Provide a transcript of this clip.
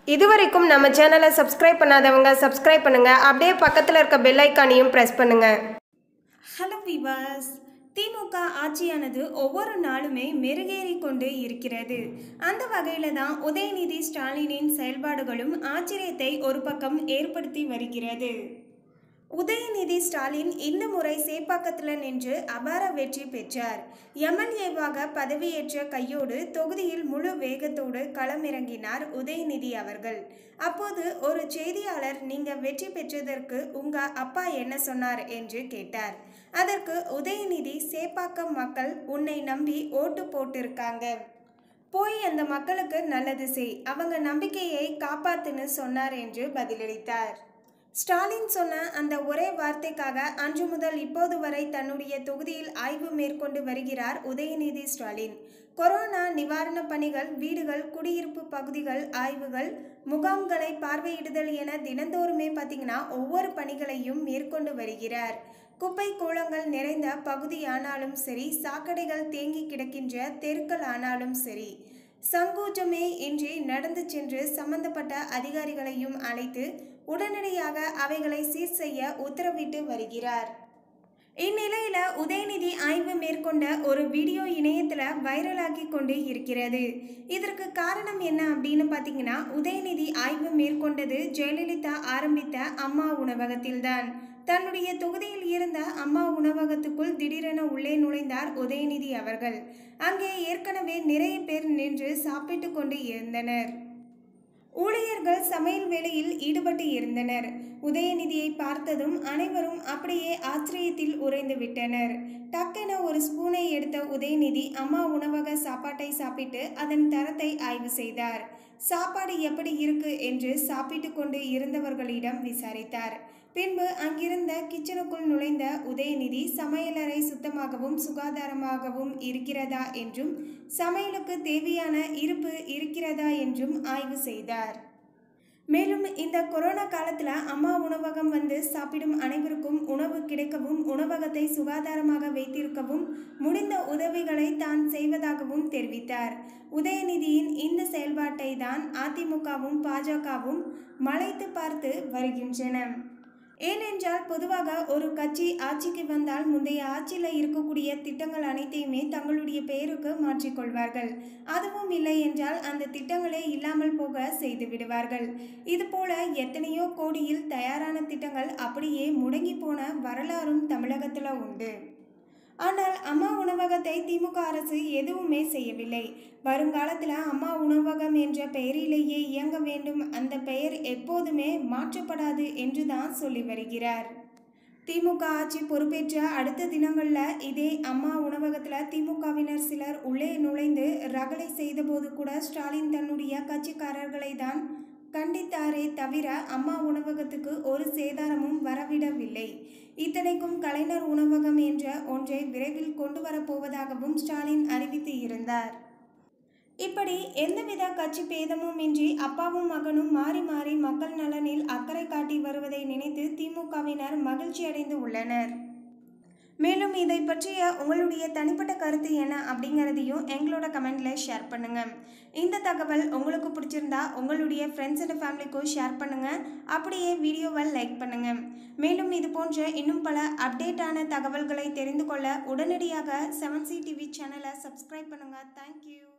இதுவரைக்கும் நம்ம சேனலை சப்ஸ்கிரைப் பண்ணாதவங்க சப்ஸ்கிரைப் பண்ணுங்க அப்படியே பக்கத்தில் இருக்க பெல் ஐக்கானையும் ப்ரெஸ் பண்ணுங்க ஹலோ விவாஸ் திமுக ஆட்சியானது ஒவ்வொரு நாளுமே மெருகேறி கொண்டு இருக்கிறது அந்த வகையில் தான் உதயநிதி ஸ்டாலினின் செயல்பாடுகளும் ஆச்சரியத்தை ஒரு பக்கம் ஏற்படுத்தி வருகிறது உதயநிதி ஸ்டாலின் இந்த முறை சேப்பாக்கத்தில் நின்று அபார வெற்றி பெற்றார் எம்எல்ஏவாக பதவியேற்ற கையோடு தொகுதியில் முழு வேகத்தோடு களமிறங்கினார் உதயநிதி அவர்கள் அப்போது ஒரு செய்தியாளர் நீங்க வெற்றி பெற்றதற்கு உங்க அப்பா என்ன சொன்னார் என்று கேட்டார் அதற்கு உதயநிதி சேப்பாக்கம் மக்கள் உன்னை நம்பி ஓட்டு போட்டிருக்காங்க போய் அந்த மக்களுக்கு நல்லது செய் அவங்க நம்பிக்கையை காப்பாத்துன்னு சொன்னார் என்று பதிலளித்தார் ஸ்டாலின் சொன்ன அந்த ஒரே வார்த்தைக்காக அன்று முதல் இப்போது வரை தன்னுடைய தொகுதியில் ஆய்வு மேற்கொண்டு வருகிறார் உதயநிதி ஸ்டாலின் கொரோனா நிவாரணப் பணிகள் வீடுகள் குடியிருப்பு பகுதிகள் ஆய்வுகள் முகாம்களை பார்வையிடுதல் என தினந்தோறுமே பார்த்தீங்கன்னா ஒவ்வொரு பணிகளையும் மேற்கொண்டு வருகிறார் குப்பை கூளங்கள் நிறைந்த பகுதியானாலும் சரி சாக்கடைகள் தேங்கி கிடக்கின்ற தெருக்கள் ஆனாலும் சரி சங்கோஜமே இன்றி நடந்து சென்று சம்பந்தப்பட்ட அதிகாரிகளையும் அழைத்து உடனடியாக அவைகளை சீர் செய்ய உத்தரவிட்டு வருகிறார் இந்நிலையில உதயநிதி ஆய்வு மேற்கொண்ட ஒரு வீடியோ இணையத்துல வைரலாகி கொண்டு இருக்கிறது இதற்கு காரணம் என்ன அப்படின்னு பார்த்தீங்கன்னா உதயநிதி ஆய்வு மேற்கொண்டது ஜெயலலிதா ஆரம்பித்த அம்மா உணவகத்தில்தான் தன்னுடைய தொகுதியில் இருந்த அம்மா உணவகத்துக்குள் திடீரென உள்ளே நுழைந்தார் உதயநிதி அவர்கள் அங்கே ஏற்கனவே நிறைய பேர் நின்று சாப்பிட்டு கொண்டு இருந்தனர் ஊழியர்கள் சமையல் வேலையில் ஈடுபட்டு இருந்தனர் உதயநிதியை பார்த்ததும் அனைவரும் அப்படியே ஆச்சரியத்தில் உறைந்து விட்டனர் டக்கென ஒரு ஸ்பூனை எடுத்த உதயநிதி அம்மா உணவக சாப்பாட்டை சாப்பிட்டு அதன் தரத்தை ஆய்வு செய்தார் சாப்பாடு எப்படி இருக்கு என்று சாப்பிட்டு கொண்டு இருந்தவர்களிடம் விசாரித்தார் பின்பு அங்கிருந்த கிச்சனுக்குள் நுழைந்த உதயநிதி சமையலறை சுத்தமாகவும் சுகாதாரமாகவும் இருக்கிறதா என்றும் சமையலுக்கு தேவையான இருப்பு இருக்கிறதா என்றும் ஆய்வு செய்தார் மேலும் இந்த கொரோனா காலத்தில் அம்மா உணவகம் வந்து சாப்பிடும் அனைவருக்கும் உணவு கிடைக்கவும் உணவகத்தை சுகாதாரமாக வைத்திருக்கவும் முடிந்த உதவிகளை தான் செய்வதாகவும் தெரிவித்தார் உதயநிதியின் இந்த செயல்பாட்டை தான் அதிமுகவும் பாஜகவும் மலைத்து பார்த்து வருகின்றன ஏனென்றால் பொதுவாக ஒரு கட்சி ஆட்சிக்கு வந்தால் முந்தைய ஆட்சியில் இருக்கக்கூடிய திட்டங்கள் அனைத்தையுமே தங்களுடைய பெயருக்கு மாற்றிக்கொள்வார்கள் அதுவும் இல்லை என்றால் அந்த திட்டங்களே இல்லாமல் போக செய்து விடுவார்கள் இதுபோல எத்தனையோ கோடியில் தயாரான திட்டங்கள் அப்படியே முடங்கி போன வரலாறும் தமிழகத்தில் உண்டு ஆனால் அம்மா உணவகத்தை திமுக அரசு எதுவுமே செய்யவில்லை வருங்காலத்தில் அம்மா உணவகம் என்ற பெயரிலேயே இயங்க வேண்டும் அந்த பெயர் எப்போதுமே மாற்றப்படாது என்று தான் சொல்லி வருகிறார் திமுக ஆட்சி பொறுப்பேற்ற அடுத்த தினங்களில் இதே அம்மா உணவகத்தில் திமுகவினர் சிலர் உள்ளே நுழைந்து ரகளை செய்தபோது கூட ஸ்டாலின் தன்னுடைய கட்சிக்காரர்களை தான் கண்டித்தாரே தவிர அம்மா உணவகத்துக்கு ஒரு சேதாரமும் வரவிடவில்லை இத்தனைக்கும் கலைஞர் உணவகம் என்ற ஒன்றை விரைவில் கொண்டு வரப்போவதாகவும் ஸ்டாலின் அறிவித்து இருந்தார் இப்படி எந்தவித கட்சி பேதமும் இன்றி அப்பாவும் மகனும் மாறி மாறி மக்கள் நலனில் அக்கறை காட்டி வருவதை நினைத்து திமுகவினர் மகிழ்ச்சி அடைந்து உள்ளனர் மேலும் இதை பற்றிய உங்களுடைய தனிப்பட்ட கருத்து என்ன அப்படிங்கிறதையும் எங்களோட கமெண்ட்ல ஷேர் பண்ணுங்க இந்த தகவல் உங்களுக்கு பிடிச்சிருந்தா உங்களுடைய ஃப்ரெண்ட்ஸ் அண்ட் ஃபேமிலிக்கும் ஷேர் பண்ணுங்க அப்படியே வீடியோவை லைக் பண்ணுங்க மேலும் இது போன்ற இன்னும் பல அப்டேட்டான தகவல்களை தெரிந்து கொள்ள உடனடியாக செவன் சி டிவி சேனலை சப்ஸ்கிரைப் பண்ணுங்க தேங்க்யூ